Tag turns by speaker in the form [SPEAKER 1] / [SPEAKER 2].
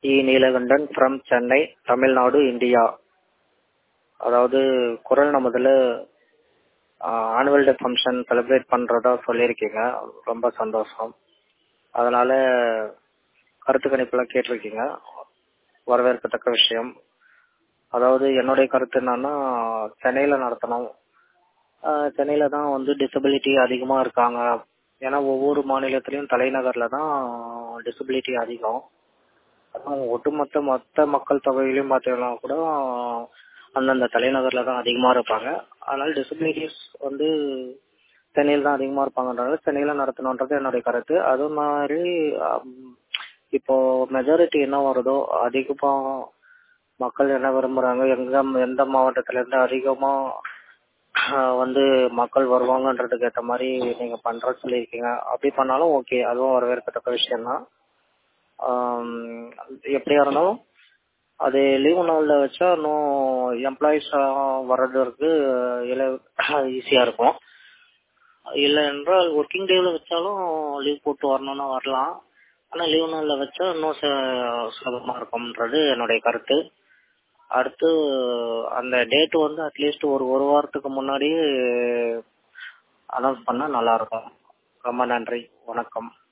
[SPEAKER 1] E Neelakandan from Chennai Tamil Nadu India அதாவது குரல் நமதுல ஆனுவல் டே ஃபங்க்ஷன் செலிப்ரேட் பண்ணுறதா சொல்லியிருக்கீங்க ரொம்ப சந்தோஷம் அதனால கருத்து கணிப்பெல்லாம் கேட்டிருக்கீங்க வரவேற்கத்தக்க விஷயம் அதாவது என்னுடைய கருத்து என்னன்னா சென்னையில் நடத்தணும் சென்னையில் தான் வந்து டிசபிலிட்டி அதிகமாக இருக்காங்க ஏன்னா ஒவ்வொரு மாநிலத்திலையும் தலைநகரில் தான் டிசபிலிட்டி அதிகம் அதுவும் ஒட்டுமொத்த மொத்த மக்கள் தொகையிலையும் பார்த்தீங்கன்னா கூட அந்தந்த தலைநகரில் தான் அதிகமாக இருப்பாங்க அதனால டிசபிலிட்டிஸ் வந்து சென்னையில் தான் அதிகமாக இருப்பாங்கன்றால சென்னையில் நடத்தணுன்றது என்னுடைய கருத்து அது மாதிரி இப்போ மெஜாரிட்டி என்ன வருதோ அதிகமாக மக்கள் என்ன விரும்புகிறாங்க எங்க எந்த மாவட்டத்திலேருந்து அதிகமாக வந்து மக்கள் வருவாங்கன்றதுக்கு ஏற்ற மாதிரி நீங்கள் பண்ணுற சொல்லியிருக்கீங்க அப்படி பண்ணாலும் ஓகே அதுவும் வரவேற்கத்தக்க விஷயம்தான் எப்படியா இருந்தாலும் அது லீவு நாளில் வச்சா இன்னும் எம்ப்ளாயிஸ் வர்றதுக்கு ஈஸியாக இருக்கும் இல்லை என்றால் ஒர்க்கிங் டேவில் வச்சாலும் லீவ் போட்டு வரணும்னா வரலாம் ஆனால் லீவு நாளில் வச்சா இன்னும் சுலபமாக இருக்கும்ன்றது என்னுடைய கருத்து அடுத்து அந்த டேட்டு வந்து அட்லீஸ்ட் ஒரு ஒரு வாரத்துக்கு முன்னாடியே அனௌன்ஸ் பண்ணால் நல்லாயிருக்கும் ரொம்ப நன்றி வணக்கம்